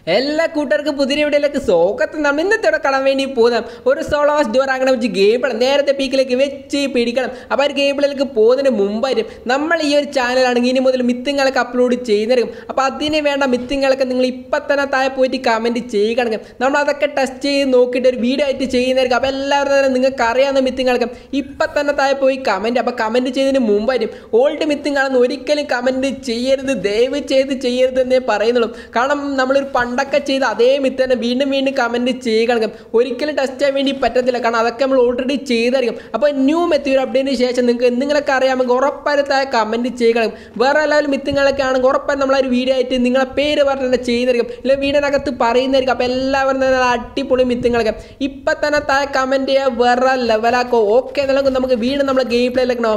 എല്ലാ കൂട്ടുകാർക്കും പുതിയ വീഡിയോയിലേക്ക് സ്വാഗതം നമ്മൾ ഇന്നത്തെ കാണാൻ വേണ്ടി പോകുന്ന ഒരു സോളോസ് ഡോർ അങ്ങനെ വെച്ച് ഗെയിം നേരത്തെ പീക്കിലേക്ക് വെച്ച് പിടിക്കണം അപ്പോൾ ആ ഗെയിമിലേക്ക് പോകുന്നതിന് മുമ്പായിട്ട് നമ്മൾ ഈ ഒരു ചാനലാണെങ്കിൽ ഇനി മുതൽ മിത്തുങ്ങളൊക്കെ അപ്ലോഡ് ചെയ്യുന്നതായിരിക്കും അപ്പോൾ അതിന് വേണ്ട മിത്തുങ്ങളൊക്കെ നിങ്ങൾ ഇപ്പം തന്നെ താഴെ പോയിട്ട് കമൻറ്റ് ചെയ്യുകയാണെങ്കിൽ നമ്മൾ അതൊക്കെ ടെസ്റ്റ് ചെയ്ത് നോക്കിയിട്ട് ഒരു വീഡിയോ ആയിട്ട് ചെയ്യുന്നതായിരിക്കും അപ്പോൾ എല്ലാവരും തന്നെ നിങ്ങൾക്ക് അറിയാവുന്ന മിത്തുങ്ങളൊക്കെ ഇപ്പം തന്നെ താഴെ പോയി കമൻറ്റ് അപ്പോൾ കമൻറ്റ് ചെയ്തതിന് മുമ്പായിട്ടും ഓൾഡ് മിത്തുങ്ങളെന്ന് ഒരിക്കലും കമൻറ്റ് ചെയ്യരുത് ദയവ് ചെയ്ത് ചെയ്യരുത് എന്നേ പറയുന്നുള്ളൂ കാരണം നമ്മളൊരു പണ്ടൊക്കെ ചെയ്ത് അതേ മിത്ത് തന്നെ വീണ്ടും വീണ്ടും കമൻറ്റ് ചെയ്യുകയാണെങ്കിൽ ഒരിക്കലും ടെസ്റ്റ് ചെയ്യാൻ വേണ്ടി പറ്റത്തില്ല കാരണം അതൊക്കെ നമ്മൾ ഓൾറെഡി ചെയ്തായിരിക്കും അപ്പോൾ ന്യൂ മെത്തി ഒരു അപ്ഡേറ്റിന് ശേഷം നിങ്ങൾക്ക് എന്തെങ്കിലുമൊക്കെ അറിയാമെങ്കിൽ ഉറപ്പായിരത്തായ കമൻറ്റ് ചെയ്യുകയാണ് വേറെ ലെവൽ മിത്തുകളൊക്കെ ആണെങ്കിൽ ഉറപ്പായും നമ്മളൊരു വീഡിയോ ആയിട്ട് നിങ്ങളെ പേര് പറഞ്ഞ് തന്നെ ചെയ്യുന്നതായിരിക്കും ഇല്ലെങ്കിൽ വീടിനകത്ത് പറയുന്നതായിരിക്കും അപ്പോൾ എല്ലാവരും തന്നെ നല്ല അടിപൊളി മിത്തുകളൊക്കെ ഇപ്പം തന്നെ താഴെ കമൻറ്റ് ചെയ്യുക വേറെ ലെവലാക്കോ ഓക്കെ എന്നുള്ളത് നമുക്ക് വീണ്ടും നമ്മളെ ഗെയിം പ്ലേയിലേക്ക്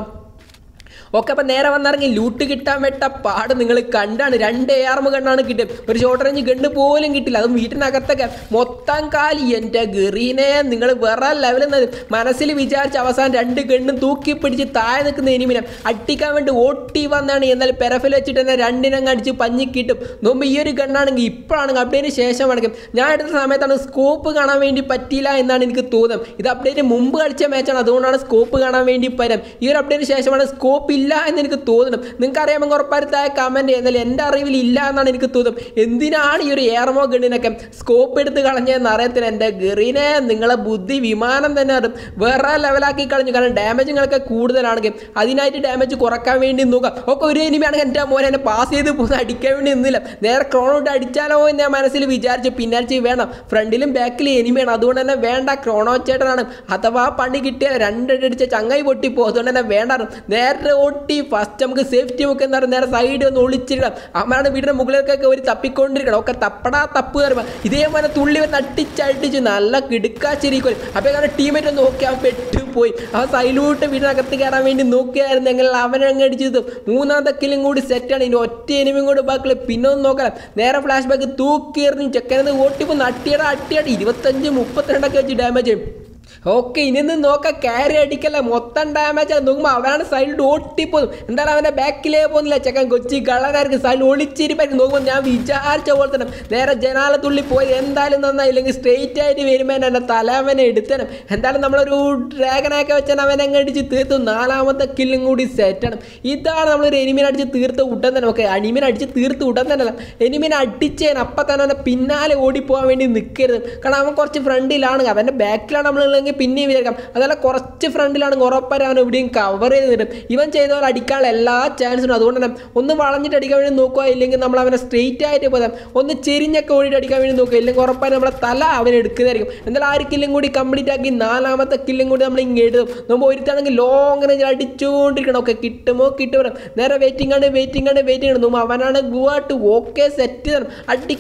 ഓക്കെ അപ്പം നേരെ വന്നിറങ്ങി ലൂട്ട് കിട്ടാൻ വെട്ട പാട് നിങ്ങൾ കണ്ടാണ് രണ്ട് ഏർമ കണ്ണാണ് കിട്ടിയത് ഒരു ഷോർട്ട് റേഞ്ച് ഗണ്ണ് പോലും കിട്ടില്ല അതും വീട്ടിനകത്തൊക്കെ മൊത്തം കാലി എൻ്റെ ഗറീനെ നിങ്ങൾ വേറെ ലെവലിൽ മനസ്സിൽ വിചാരിച്ച അവസാനം രണ്ട് ഗണ്ണും തൂക്കി പിടിച്ച് താഴെ നിൽക്കുന്ന എനിമിനെ അട്ടിക്കാൻ വേണ്ടി ഓട്ടി വന്നാണ് എന്നാൽ പെരഫിൽ വെച്ചിട്ട് തന്നെ രണ്ടിനങ്ങ് അടിച്ച് പഞ്ഞി കിട്ടും നോക്കുമ്പോൾ ഈ ഒരു ഗണ്ണാണെങ്കിൽ ഇപ്പോഴാണെങ്കിൽ അപ്ഡേറ്റിന് ശേഷമാണെങ്കിൽ ഞാൻ എടുത്ത സമയത്താണ് സ്കോപ്പ് കാണാൻ വേണ്ടി പറ്റിയില്ല എന്നാണ് എനിക്ക് തോന്നുന്നത് ഇത് അപ്ഡേറ്റ് മുമ്പ് കളിച്ച മാച്ചാണ് അതുകൊണ്ടാണ് സ്കോപ്പ് കാണാൻ വേണ്ടി പറ്റും ഈ ഒരു അപ്ഡേറ്റിന് ശേഷമാണ് സ്കോപ്പ് ഇല്ല എന്ന് എനിക്ക് തോന്നണം നിങ്ങൾക്ക് അറിയാമെങ്കിൽ ഉറപ്പായിരുത്തായ കമൻറ്റ് എന്നാൽ എൻ്റെ അറിവിൽ ഇല്ല എന്നാണ് എനിക്ക് തോന്നുന്നത് എന്തിനാണ് ഈ ഒരു ഏർമോ ഗണ്ണിനൊക്കെ സ്കോപ്പ് എടുത്ത് കളഞ്ഞതെന്ന് അറിയത്തില്ല എൻ്റെ ഗറീനെ നിങ്ങളെ ബുദ്ധി വിമാനം തന്നെ അത് വേറെ ലെവലാക്കി കളഞ്ഞു കാരണം ഡാമേജുകളൊക്കെ കൂടുതലാണെങ്കിൽ അതിനായിട്ട് ഡാമേജ് കുറക്കാൻ വേണ്ടി നോക്കാം ഒക്കെ ഒരു എനിമിയാണെങ്കിൽ എൻ്റെ മോനെ എന്നെ പാസ് ചെയ്ത് പോകുന്ന അടിക്കാൻ വേണ്ടി നിന്നില്ല നേരെ ക്രോണോട്ട് അടിച്ചാലോ എന്ന് ഞാൻ മനസ്സിൽ വിചാരിച്ചു പിന്നാഴ്ച വേണം ഫ്രണ്ടിലും ബാക്കിലും എനിമിയാണ് അതുകൊണ്ട് തന്നെ വേണ്ട ക്രോണോ ചേട്ടനാണ് അഥവാ പണി കിട്ടിയാൽ രണ്ടടിച്ച ചങ്ങായി പൊട്ടിപ്പോ അതുകൊണ്ട് തന്നെ വേണ്ട നേരെ ഓട്ടി ഫസ്റ്റ് നമുക്ക് സേഫ്റ്റി ഒക്കെ എന്താ പറയുക നേരെ സൈഡ് ഒന്ന് ഒളിച്ചിടണം അമ്മയാണ് വീടിൻ്റെ മുകളിലേക്കൊക്കെ ഒരു തപ്പിക്കൊണ്ടിരിക്കണം ഒക്കെ തപ്പടാ തപ്പ് കയറുമ്പോൾ ഇതേപോലെ തുള്ളി വന്ന് അട്ടിച്ചടിച്ച് നല്ല കിടുക്കാച്ചിരിക്കും അപ്പോൾ കാരണം ടീമേറ്റ് ഒന്ന് നോക്കി അവൻ പെട്ടുപോയി അവൻ സൈലൂട്ട് വീടിനകത്ത് കയറാൻ വേണ്ടി നോക്കിയായിരുന്നെങ്കിൽ അവനെ അങ്ങ് അടിച്ചത് മൂന്നാമത്തെ കില്ലും കൂടി സെറ്റാണ് ഇനി ഒറ്റ എനിമിയും കൂടി ബാക്കിൽ പിന്നെ ഒന്ന് നോക്കണം നേരെ ഫ്ലാഷ് ബാക്ക് തൂക്കി എറിഞ്ഞ് ചെക്കനത് ഓട്ടിപ്പോൾ നട്ടിയുടെ അട്ടിയായിട്ട് ഇരുപത്തഞ്ച് മുപ്പത്തിരണ്ടൊക്കെ വെച്ച് ഡാമേജ് ഓക്കെ ഇനി നിന്ന് നോക്കാം ക്യാരി അടിക്കല്ല മൊത്തം ഡാമേജ് ആണ് നോക്കുമ്പോൾ അവനാണ് സൈഡിൽ ഓട്ടിപ്പോകും എന്തായാലും അവൻ്റെ ബാക്കിലേ പോകുന്നില്ല ചെക്കൻ കൊച്ചി കള്ളനാർക്ക് സൈഡിൽ ഒളിച്ചിരിപ്പായിരുന്നു നോക്കുമ്പോൾ ഞാൻ വിചാരിച്ച പോലെ തന്നെ നേരെ ജനാലത്തുള്ളി പോയി എന്തായാലും നന്നായി ഇല്ലെങ്കിൽ സ്ട്രെയിറ്റ് ആയിട്ട് വരുമ്പോൾ എൻ്റെ തലവനെ എടുത്തണം എന്തായാലും നമ്മളൊരു ഡ്രാഗനൊക്കെ വെച്ചാൽ അവനെ അങ്ങ് അടിച്ച് തീർത്തു നാലാമത്തെ കില്ലും കൂടി സെറ്റാണ് ഇതാണ് നമ്മളൊരു എനിമിനെ അടിച്ച് തീർത്ത് ഉടൻ തന്നെ ഓക്കെ അനിമിനെ അടിച്ച് തീർത്ത് ഉടൻ തന്നെ അല്ല എനിമിനെ അടിച്ചേന് അപ്പം തന്നെ അവൻ്റെ പിന്നാലെ ഓടിപ്പോകാൻ വേണ്ടി നിൽക്കരുത് കാരണം അവൻ കുറച്ച് ഫ്രണ്ടിലാണ് അവൻ്റെ ബാക്കിലാണ് നമ്മളുള്ളതെങ്കിൽ പിന്നെയും വിചാരിക്കാം അതല്ല കുറച്ച് ഫ്രണ്ടിലാണ് ഉറപ്പായി അവൻ എവിടെയും കവർ ചെയ്ത് തരും ഇവൻ ചെയ്ത പോലെ അടിക്കാനുള്ള എല്ലാ ചാൻസും അതുകൊണ്ട് തന്നെ ഒന്ന് വളഞ്ഞിട്ട് അടിക്കാൻ വേണ്ടി നോക്കുക ഇല്ലെങ്കിൽ നമ്മൾ അവനെ സ്ട്രെയിറ്റ് ആയിട്ട് പോകാം ഒന്ന് ചെരിഞ്ഞൊക്കെ ഓടിയിട്ട് അടിക്കാൻ വേണ്ടി നോക്കുക ഇല്ലെങ്കിൽ ഉറപ്പായി നമ്മളെ തല അവൻ എടുക്കുന്നതായിരിക്കും എന്തായാലും ആ ഒരു കില്ലും കൂടി കംപ്ലീറ്റ് ആക്കി നാലാമത്തെ കില്ലും കൂടി നമ്മൾ ഇങ്ങനെ എഴുതും നമ്മൾ ഒരുത്താണെങ്കിൽ ലോങ് റേഞ്ചിൽ അടിച്ചുകൊണ്ടിരിക്കണം ഒക്കെ കിട്ടുമോ കിട്ടുമോ നേരെ വെയിറ്റിംഗ് ആണ് വെയിറ്റിംഗ് ആണ് വെയിറ്റിംഗ് ആണ് നോക്കുമ്പോൾ അവനാണ് ഗുവാട്ട് ഓക്കെ സെറ്റ് തരണം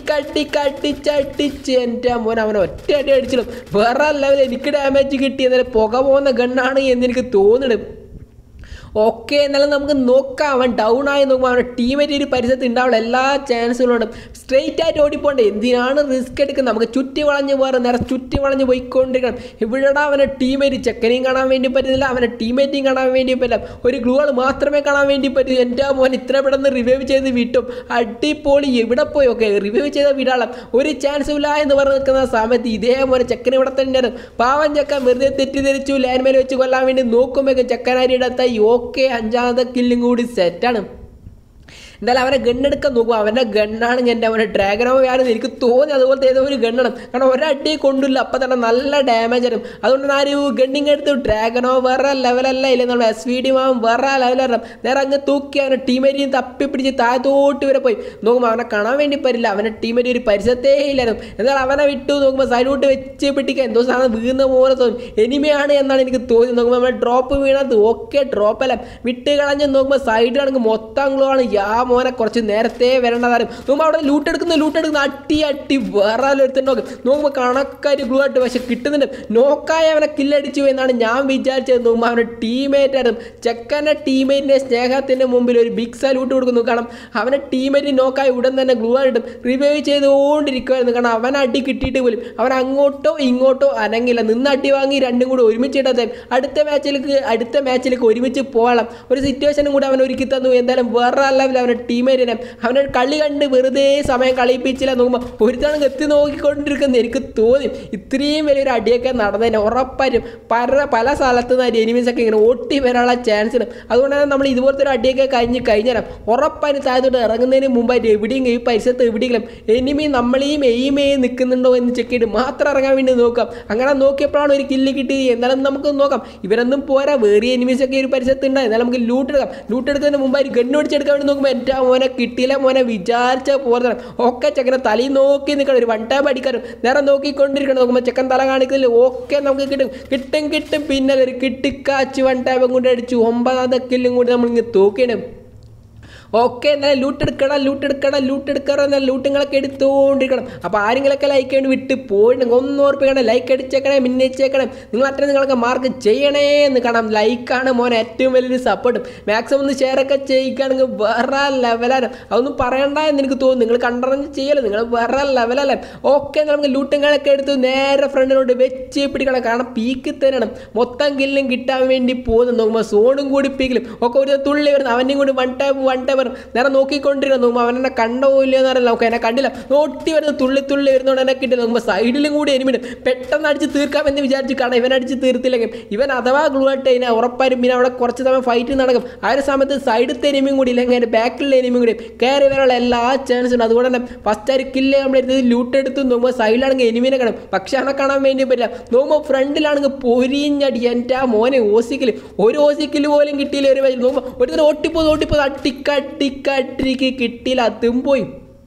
അടിക്കടിക്കടിച്ചടിച്ച് എൻ്റെ മോൻ അവനെ ഒറ്റ അടി അടിച്ചിടും വേറെ ലെവൽ എനിക്ക് ഡാമേജ് കിട്ടി എന്നാലും പുക പോകുന്ന ഗണ്ണാണ് എന്ന് എനിക്ക് തോന്നുന്നത് ഓക്കെ എന്നാലും നമുക്ക് നോക്കാം അവൻ ഡൗൺ ആയി നോക്കുമ്പോൾ അവൻ്റെ ടീമേറ്റ് ഒരു പരിസരത്ത് ഉണ്ടാവുള്ള എല്ലാ ചാൻസുകളുണ്ട് സ്ട്രെയിറ്റ് ആയിട്ട് ഓടിപ്പോണ്ടേ എന്തിനാണ് റിസ്ക് എടുക്കുന്നത് നമുക്ക് ചുറ്റി വളഞ്ഞ് വേറെ നേരെ ചുറ്റി വളഞ്ഞ് പോയിക്കൊണ്ടിരിക്കണം ഇവിടെ അവനെ ടീമേറ്റ് ചെക്കനെയും കാണാൻ വേണ്ടി പറ്റുന്നില്ല അവൻ്റെ ടീമേറ്റിയും കാണാൻ വേണ്ടി പറ്റില്ല ഒരു ഗ്ലൂകൾ മാത്രമേ കാണാൻ വേണ്ടി പറ്റൂ എൻ്റെ മോൻ ഇത്ര പെട്ടെന്ന് റിവൈവ് ചെയ്ത് വിട്ടും അടിപൊളി എവിടെ പോയി ഓക്കെ റിവൈവ് ചെയ്ത വിടാളം ഒരു ചാൻസും ഇല്ല എന്ന് പറഞ്ഞ് നിൽക്കുന്ന സമയത്ത് ഇതേപോലെ ചെക്കൻ ഇവിടെ തന്നെയാണ് പാവൻ ചെക്കൻ വെറുതെ തെറ്റിദ്ധരിച്ചു ലാൻഡ്മേൽ വെച്ച് കൊല്ലാൻ വേണ്ടി നോക്കുമ്പോഴേക്കും ചെക്കനാരിയുടെ അടുത്തായി ഓക്കെ അഞ്ചാമത്തെ കില്ലും കൂടി സെറ്റാണ് എന്തായാലും അവനെ ഗണ്ണെടുക്കാൻ നോക്കും അവൻ്റെ ഗണ്ണാണെങ്കിൽ എൻ്റെ അവൻ്റെ ഡ്രാഗനോ ആയിരുന്നു എനിക്ക് തോന്നി അതുപോലത്തെ ഏതോ ഒരു ഗണ്ണാണ് കാരണം ഒരടി കൊണ്ടില്ല അപ്പം തന്നെ നല്ല ഡാമേജ് ആയിരുന്നു അതുകൊണ്ട് ഞാൻ ഒരു ഗണ്ണിങ് എടുത്ത് ഡ്രാഗനോ വേറെ ലെവലല്ല ഇല്ല നമ്മൾ എസ് വി ഡി മാവും വേറെ ലെവലായിരുന്നു നേരെ അങ്ങ് തൂക്കി അവനെ ടീമേറ്റിയും തപ്പി പിടിച്ച് താഴത്തോട്ട് വരെ പോയി നോക്കുമ്പോൾ അവനെ കാണാൻ വേണ്ടി പറ്റില്ല അവൻ്റെ ടീമേറ്റ് ഒരു പരിസരത്തേ ഇല്ലായിരുന്നു എന്നാൽ അവനെ വിട്ടു നോക്കുമ്പോൾ സൈഡോട്ട് വെച്ച് പിടിക്കാൻ എന്തോ സാധനം വീഴുന്ന പോലെ തോന്നും എനിമയാണ് എന്നാണ് എനിക്ക് തോന്നി നോക്കുമ്പോൾ നമ്മൾ ഡ്രോപ്പ് വീണത് ഓക്കെ ഡ്രോപ്പ് അല്ല വിട്ട് കളഞ്ഞ് നോക്കുമ്പോൾ സൈഡിലാണെങ്കിൽ മൊത്തം ഗ്ലോ ആണ് യാ മോനെ കുറച്ച് നേരത്തെ വരേണ്ടതായിരുന്നു നോക്കുമ്പോൾ അവിടെ ലൂട്ട് എടുക്കുന്ന ലൂട്ട് എടുക്കുന്ന അട്ടി അട്ടി വേറെ ഒരുത്തൻ നോക്കും നോക്കുമ്പോൾ കണക്കായിട്ട് ഗ്ലൂ ആയിട്ട് പക്ഷെ കിട്ടുന്നുണ്ട് നോക്കായ അവനെ കില്ലടിച്ചു എന്നാണ് ഞാൻ വിചാരിച്ചത് നോക്കുമ്പോൾ അവൻ്റെ ടീമേറ്റ് ആയിരുന്നു ചെക്കൻ്റെ ടീമേറ്റിൻ്റെ സ്നേഹത്തിൻ്റെ മുമ്പിൽ ഒരു ബിഗ് സല്യൂട്ട് കൊടുക്കുന്നു കാരണം അവനെ ടീമേറ്റ് നോക്കായി ഉടൻ തന്നെ ഗ്ലൂ ആയിട്ടും റിവൈവ് ചെയ്തുകൊണ്ടിരിക്കുമായിരുന്നു കാരണം അവൻ അടി കിട്ടിയിട്ട് പോലും അവൻ അങ്ങോട്ടോ ഇങ്ങോട്ടോ അനങ്ങില്ല നിന്ന് അടി വാങ്ങി രണ്ടും കൂടി ഒരുമിച്ചിട്ടത് അടുത്ത മാച്ചിലേക്ക് അടുത്ത മാച്ചിലേക്ക് ഒരുമിച്ച് പോകണം ഒരു സിറ്റുവേഷനും കൂടി അവൻ ഒരുക്കി തന്നു എന്തായാലും വേറെ ലെവൽ അവൻ്റെ ടീമേറ്റിനെ അവനെ കളി കണ്ട് വെറുതെ സമയം കളിപ്പിച്ചില്ല നോക്കുമ്പോൾ ഒരുത്തണം എത്തി നോക്കിക്കൊണ്ടിരിക്കുന്ന എനിക്ക് തോന്നി ഇത്രയും വലിയൊരു അടിയൊക്കെ നടന്നതിന് ഉറപ്പായിട്ടും പല പല സ്ഥലത്തു നിന്ന് എനിമീസ് ഒക്കെ ഇങ്ങനെ ഓട്ടി വരാനുള്ള ചാൻസ് ഉണ്ട് അതുകൊണ്ട് തന്നെ നമ്മൾ ഇതുപോലത്തെ ഒരു അടിയൊക്കെ കഴിഞ്ഞ് കഴിഞ്ഞാൽ ഉറപ്പായിട്ടും താഴത്തോട്ട് ഇറങ്ങുന്നതിന് മുമ്പായിട്ട് എവിടെയും ഈ പരിസരത്ത് എവിടെയെങ്കിലും എനിമി നമ്മളെയും എയിമേ നിൽക്കുന്നുണ്ടോ എന്ന് ചെക്ക് ചെയ്ത് മാത്രം ഇറങ്ങാൻ വേണ്ടി നോക്കാം അങ്ങനെ നോക്കിയപ്പോഴാണ് ഒരു കില്ല് കിട്ടി എന്നാലും നമുക്ക് നോക്കാം ഇവരൊന്നും പോരാ വേറെ എനിമീസ് ഒക്കെ ഒരു പരിസരത്ത് ഉണ്ട് എന്നാലും നമുക്ക് ലൂട്ട് എടുക്കാം ലൂട്ട് എടുക്കുന്നതിന് മുമ്പായി ഗണ്ണ് പിടിച്ചെടുക്കാൻ വേണ്ടി നോക്കുമ്പോൾ എൻ്റെ മോനെ കിട്ടിയില്ല മോനെ വിചാരിച്ച പോലെ ഒക്കെ ചെക്കനെ തലയിൽ നോക്കി നിൽക്കണം ഒരു വൺ ടാപ്പ് അടിക്കാനും നേരെ നോക്കിക്കൊണ്ടിരിക്കണം നോക്കുമ്പോൾ ചെക്കൻ തല കാണിക്കുന്നില്ല ഓക്കെ നമുക്ക് കിട്ടും കിട്ടും കിട്ടും പിന്നെ ഒരു കിട്ടിക്കാച്ച് വൺ ടാപ്പും കൂടി അടിച്ചു ഒമ്പതാമത്തെ കില്ലും കൂടി നമ്മൾ ഇങ്ങനെ തൂക്കിയിടും ഓക്കെ എന്നാൽ ലൂട്ട് എടുക്കണം ലൂട്ട് എടുക്കണം ലൂട്ട് എടുക്കണം എന്നാൽ ലൂട്ടുകളൊക്കെ എടുത്തുകൊണ്ടിരിക്കണം അപ്പോൾ ആരെങ്കിലൊക്കെ ലൈക്ക് വേണ്ടി വിട്ട് പോയിട്ടുണ്ടെങ്കിൽ ഒന്ന് ഓർപ്പിക്കണം ലൈക്ക് അടിച്ചേക്കണേ മിന്നച്ചേക്കണേ നിങ്ങൾ അത്ര നിങ്ങളൊക്കെ മാർക്ക് ചെയ്യണേ എന്ന് കാണാം ലൈക്കാണ് മോനെ ഏറ്റവും വലിയൊരു സപ്പോർട്ടും മാക്സിമം ഒന്ന് ഷെയർ ഒക്കെ ചെയ്യിക്കുകയാണെങ്കിൽ വേറെ ലെവലാണ് അതൊന്നും പറയണ്ട എന്ന് എനിക്ക് തോന്നുന്നു നിങ്ങൾ കണ്ടറിഞ്ഞ് ചെയ്യല്ലോ നിങ്ങൾ വേറെ ലെവലല്ലേ ഓക്കെ നമുക്ക് ലൂട്ടുകളൊക്കെ എടുത്ത് നേരെ ഫ്രണ്ടിലോട്ട് വെച്ച് പിടിക്കണം കാരണം പീക്ക് തരണം മൊത്തം കില്ലും കിട്ടാൻ വേണ്ടി പോകുന്നു നോക്കുമ്പോൾ സോണും കൂടി പീക്കിലും ഒക്കെ ഒരു തുള്ളി വരുന്നു അവനെയും കൂടി വൺ ടൈപ്പ് വൺ ടൈപ്പ് വരും നേരെ നോക്കിക്കൊണ്ടിരിക്കുന്നു നോക്കുമ്പോൾ അവൻ എന്നെ കണ്ടോ ഇല്ലയോ എന്ന് അറിയില്ല നമുക്ക് എന്നെ കണ്ടില്ല നോട്ടി വരുന്ന തുള്ളി തുള്ളി വരുന്നതുകൊണ്ട് എന്നെ കിട്ടില്ല നോക്കുമ്പോൾ സൈഡിലും കൂടി എനിമിണ്ട് പെട്ടെന്ന് അടിച്ച് തീർക്കാമെന്ന് വിചാരിച്ചു കാരണം ഇവൻ അടിച്ച് തീർത്തില്ലെങ്കിൽ ഇവൻ അഥവാ ഗ്ലൂ ആയിട്ട് കഴിഞ്ഞാൽ ഉറപ്പായും പിന്നെ അവിടെ കുറച്ച് സമയം ഫൈറ്റ് നടക്കും ആ ഒരു സമയത്ത് സൈഡത്തെ എനിമിയും കൂടി ഇല്ലെങ്കിൽ അതിൻ്റെ ബാക്കിലുള്ള എനിമിയും കൂടി കയറി വരാനുള്ള എല്ലാ ചാൻസും ഉണ്ട് അതുകൊണ്ട് തന്നെ ഫസ്റ്റ് ഒരു കില്ല് നമ്മൾ എടുത്തത് ലൂട്ട് എടുത്ത് നോക്കുമ്പോൾ സൈഡിലാണെങ്കിൽ എനിമിനെ കാണും പക്ഷെ അവനെ കാണാൻ വേണ്ടി പറ്റില്ല നോക്കുമ്പോൾ ഫ്രണ്ടിലാണെങ്കിൽ പൊരിഞ്ഞടി എൻ്റെ ആ മോനെ ഓസിക്കല് ഒരു ഓസിക്കല് പോലും കിട്ടിയില്ല ഒരു വഴി നോക്കുമ്പോൾ ഒരു ഓട്ടിപ്പോ ഓട്ടിപ്പോ അട്ടിക്കട്ടിക്കട്ടിക്ക് കിട്ടിയില്ല അതും പോയി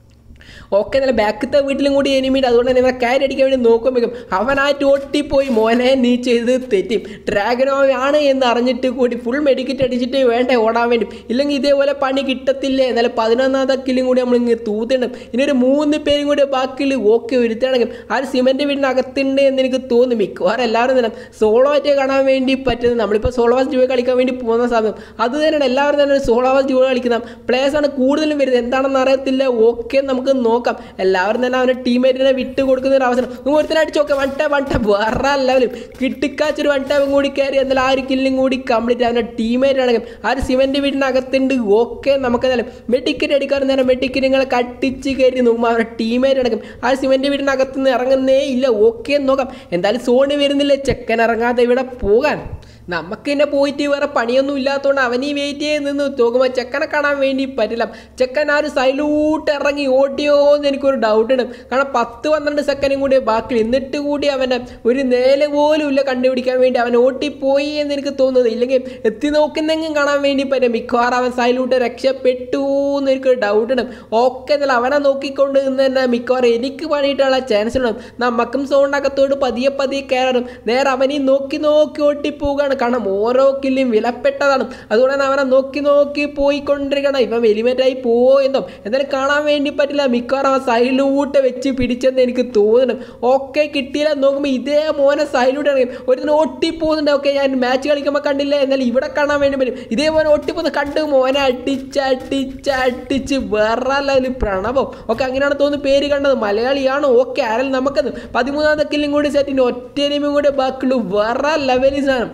ഓക്കെ നല്ല ബാക്കത്തെ വീട്ടിലും കൂടി എനിമിണ്ട് അതുകൊണ്ട് തന്നെ ഇവരെ കാരി അടിക്കാൻ വേണ്ടി നോക്കുമ്പോഴേക്കും അവനായിട്ട് ഒട്ടിപ്പോയി മോനെ നീ ചെയ്ത് തെറ്റി ഡ്രാഗനോ ആണ് എന്ന് അറിഞ്ഞിട്ട് കൂടി ഫുൾ മെഡിക്കറ്റ് അടിച്ചിട്ട് വേണ്ടേ ഓടാൻ വേണ്ടി ഇല്ലെങ്കിൽ ഇതേപോലെ പണി കിട്ടത്തില്ലേ എന്നാലും പതിനൊന്നാമത്തെ കില്ലും കൂടി നമ്മൾ ഇങ്ങനെ തൂത്തിണ്ട് ഇനി ഒരു മൂന്ന് പേരും കൂടി ബാക്കിൽ ഓക്കെ ഒരുത്താണെങ്കിൽ ആ ഒരു സിമെൻറ്റ് വീടിനകത്തുണ്ട് എന്ന് എനിക്ക് തോന്നുന്നു മിക്കവാറും എല്ലാവരും തന്നെ സോളോ ആയിട്ട് കാണാൻ വേണ്ടി പറ്റുന്നത് നമ്മളിപ്പോൾ സോളോ വാസ് ഡ്യൂ കളിക്കാൻ വേണ്ടി പോകുന്ന സമയം അത് തന്നെയാണ് എല്ലാവരും തന്നെ സോളോ വാസ് ഡ്യൂ കളിക്കുന്ന പ്ലേയേഴ്സ് ആണ് കൂടുതലും വരുന്നത് എന്താണെന്ന് അറിയത്തില്ല ഓക്കെ നമുക്ക് നോക്കാം എല്ലാവരും തന്നെ അവൻ്റെ ടീമേറ്റിനെ വിട്ട് കൊടുക്കുന്ന ഒരു അവസരം നിങ്ങൾ ഒരുത്തനെ അടിച്ച് നോക്കാം വൺ ടൈം വൺ ടൈം വേറെ ലെവലും കിട്ടിക്കാച്ചൊരു വൺ ടൈം കൂടി കയറി എന്നാൽ ആ ഒരു കില്ലും കൂടി കംപ്ലീറ്റ് അവൻ്റെ ടീമേറ്റ് ആണെങ്കിൽ ആ ഒരു സിമെൻറ്റ് വീടിനകത്തുണ്ട് ഓക്കെ നമുക്ക് എന്തായാലും മെഡിക്കറ്റ് അടിക്കാറ് നേരം മെഡിക്കറ്റ് നിങ്ങളെ കട്ടിച്ച് കയറി നോക്കുമ്പോൾ അവരുടെ ടീമേറ്റ് അടക്കം ആ സിമെൻറ്റ് വീടിനകത്ത് നിന്ന് ഇറങ്ങുന്നേ ഇല്ല ഓക്കെ നോക്കാം എന്തായാലും സോണി വരുന്നില്ല ചെക്കൻ ഇറങ്ങാതെ ഇവിടെ പോകാൻ നമുക്ക് തന്നെ പോയിട്ട് വേറെ പണിയൊന്നും ഇല്ലാത്തതുകൊണ്ട് അവനീ വെയിറ്റ് ചെയ്ത് നിന്ന് നോക്കുമ്പോൾ ചെക്കനെ കാണാൻ വേണ്ടി പറ്റില്ല ചെക്കൻ ആ ഒരു സൈലൂട്ട് ഇറങ്ങി ഓടിയോ എന്ന് എനിക്കൊരു ഡൗട്ട് ഉണ്ട് കാരണം പത്ത് പന്ത്രണ്ട് സെക്കൻഡും കൂടി ബാക്കി എന്നിട്ട് കൂടി അവനെ ഒരു നേല പോലും ഇല്ല കണ്ടുപിടിക്കാൻ വേണ്ടി അവൻ ഓട്ടിപ്പോയി എന്ന് എനിക്ക് തോന്നുന്നത് ഇല്ലെങ്കിൽ എത്തി നോക്കുന്നെങ്കിലും കാണാൻ വേണ്ടി പറ്റും മിക്കവാറും അവൻ സൈലൂട്ട് രക്ഷപ്പെട്ടു എന്ന് എനിക്കൊരു ഡൗട്ട് ഉണ്ട് ഓക്കെ എന്നാൽ അവനെ നോക്കിക്കൊണ്ട് നിന്ന് തന്നെ മിക്കവാറും എനിക്ക് പണിയിട്ടുള്ള ചാൻസ് ഉണ്ട് നമുക്കും സോണിനകത്തോട് പതിയെ പതിയെ കയറാനും നേരെ അവനെ നോക്കി നോക്കി ഓട്ടിപ്പോവുകയാണ് കാരണം ഓരോ കില്ലും വിലപ്പെട്ടതാണ് അതുകൊണ്ട് തന്നെ അവനെ നോക്കി നോക്കി പോയിക്കൊണ്ടിരിക്കണം ഇവൻ വെലിമേറ്റായി പോയെന്നോ എന്തായാലും കാണാൻ വേണ്ടി പറ്റില്ല മിക്കവാറും അവൻ സൈലൂട്ട് വെച്ച് പിടിച്ചെന്ന് എനിക്ക് തോന്നുന്നു ഓക്കെ കിട്ടിയില്ല നോക്കുമ്പോൾ ഇതേ മോനെ സൈലൂട്ട് ആണെങ്കിൽ ഒരു ഓട്ടിപ്പോകുന്നുണ്ട് ഓക്കെ ഞാൻ മാച്ച് കളിക്കുമ്പോൾ കണ്ടില്ല എന്നാൽ ഇവിടെ കാണാൻ വേണ്ടി പറ്റും ഇതേപോലെ ഒട്ടിപ്പോന്ന് കണ്ട് മോനെ അടിച്ച് അടിച്ച് അടിച്ച് വേറെ ലെവലിൽ പ്രണവം ഒക്കെ അങ്ങനെയാണ് തോന്നുന്നു പേര് കണ്ടത് മലയാളിയാണ് ഓക്കെ ആരെങ്കിലും നമുക്കത് പതിമൂന്നാമത്തെ കില്ലും കൂടി സെറ്റിന് ഒറ്റനിമയും കൂടെ ബാക്കിയുള്ളൂ വേറെ ലെവലിൽ സാധനം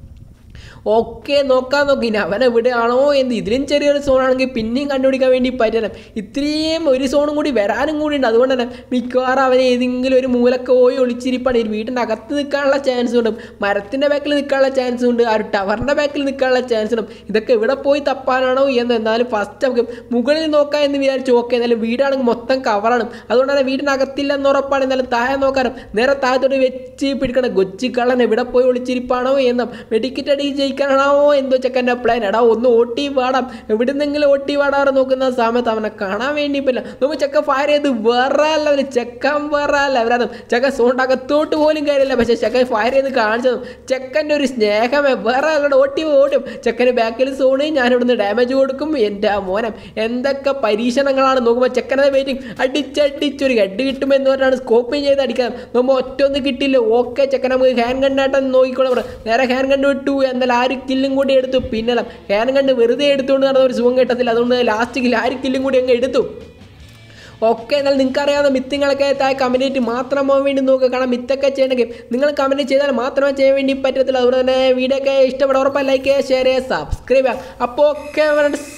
ഓക്കെ നോക്കാൻ നോക്കി ഇനി അവൻ എവിടെയാണോ എന്ന് ഇതിലും ചെറിയൊരു സോണാണെങ്കിൽ പിന്നെയും കണ്ടുപിടിക്കാൻ വേണ്ടി പറ്റണം ഇത്രയും ഒരു സോണും കൂടി വരാനും കൂടി ഉണ്ട് അതുകൊണ്ട് തന്നെ മിക്കവാറും അവനെ ഏതെങ്കിലും ഒരു മൂലക്ക് പോയി ഒളിച്ചിരിപ്പാണ് ഈ വീട്ടിൻ്റെ അകത്ത് നിൽക്കാനുള്ള ചാൻസ് ഉണ്ട് മരത്തിൻ്റെ ബാക്കിൽ നിൽക്കാനുള്ള ചാൻസ് ഉണ്ട് ആ ഒരു ടവറിൻ്റെ ബാക്കിൽ നിൽക്കാനുള്ള ചാൻസ് ഉണ്ട് ഇതൊക്കെ ഇവിടെ പോയി തപ്പാനാണോ എന്ന് എന്നാലും ഫസ്റ്റ് നമുക്ക് മുകളിൽ നോക്കാം എന്ന് വിചാരിച്ചു ഓക്കെ എന്നാലും വീടാണെങ്കിൽ മൊത്തം കവറാണ് അതുകൊണ്ട് തന്നെ വീടിനകത്തില്ല എന്ന് ഉറപ്പാണ് എന്നാലും താഴെ നോക്കാനും നേരെ താഴത്തോട്ട് വെച്ച് പിടിക്കണം കൊച്ചി കള്ളൻ എവിടെ പോയി ഒളിച്ചിരിപ്പാണോ എന്നും മെഡിക്കറ്റ് അടി ജയിക്കാനാണോ എന്തോ ചെക്കൻ്റെ പ്ലാൻ എടാ ഒന്ന് ഓട്ടി പാടാം എവിടുന്നെങ്കിലും ഓട്ടി പാടാറ് നോക്കുന്ന സമയത്ത് അവനെ കാണാൻ വേണ്ടി പറ്റില്ല നമുക്ക് ചെക്കൻ ഫയർ ചെയ്ത് വേറെ ലെവൽ ചെക്കൻ വേറെ ലെവലാണ് ചെക്കൻ സോണ്ടകത്തോട്ട് പോലും കാര്യമില്ല പക്ഷേ ചെക്കൻ ഫയർ ചെയ്ത് കാണിച്ചതും ചെക്കൻ്റെ ഒരു സ്നേഹമേ വേറെ അല്ലാണ്ട് ഓട്ടി ഓടും ചെക്കന് ബാക്കിൽ സോണ് ഞാൻ ഇവിടുന്ന് ഡാമേജ് കൊടുക്കും എൻ്റെ ആ മോനം എന്തൊക്കെ പരീക്ഷണങ്ങളാണ് നോക്കുമ്പോൾ ചെക്കനെ വെയിറ്റിംഗ് അടിച്ചടിച്ചൊരു ഹെഡ് കിട്ടുമെന്ന് പറഞ്ഞാണ് സ്കോപ്പ് ചെയ്ത് അടിക്കാൻ നോക്കുമ്പോൾ ഒറ്റ ഒന്ന് കിട്ടില്ല ഓക്കെ ചെക്കൻ നമുക്ക് ഹാൻഡ് ഗണ്ണായിട്ട് നോക്കിക്കോളാം പറ. നേരെ ഹാൻഡ് ഗണ്ണ് വിട്ടു എന്തായാലും ആര് കില്ലും കൂടി എടുത്തു പിന്നല്ല ഹാൻഡ് ഗണ്ണ് വെറുതെ എടുത്തുകൊണ്ട് നടന്ന ഒരു സുഖം കിട്ടത്തില്ല അതുകൊണ്ട് ലാസ്റ്റ് കില്ല് ആര് കില്ലും കൂടി അങ്ങ് എടുത്തു ഓക്കെ എന്നാൽ നിങ്ങൾക്ക് അറിയാവുന്ന മിത്തുകളൊക്കെ താഴെ കമൻറ്റ് മാത്രം പോകാൻ വേണ്ടി നോക്കുക കാരണം മിത്തൊക്കെ ചെയ്യണമെങ്കിൽ നിങ്ങൾ കമൻറ്റ് ചെയ്താൽ മാത്രമേ ചെയ്യാൻ വേണ്ടി പറ്റത്തില്ല അതുകൊണ്ട് തന്നെ വീഡിയോ ഒക്കെ ഇഷ്ടപ്പെട്ട ഉറപ്പായി ലൈക്ക് ചെയ്യുക ഷെയർ ചെയ്യുക സബ്സ്ക്രൈബ് ചെയ്യുക അപ്പോൾ ഓക്കെ ഫ്രണ്ട്സ്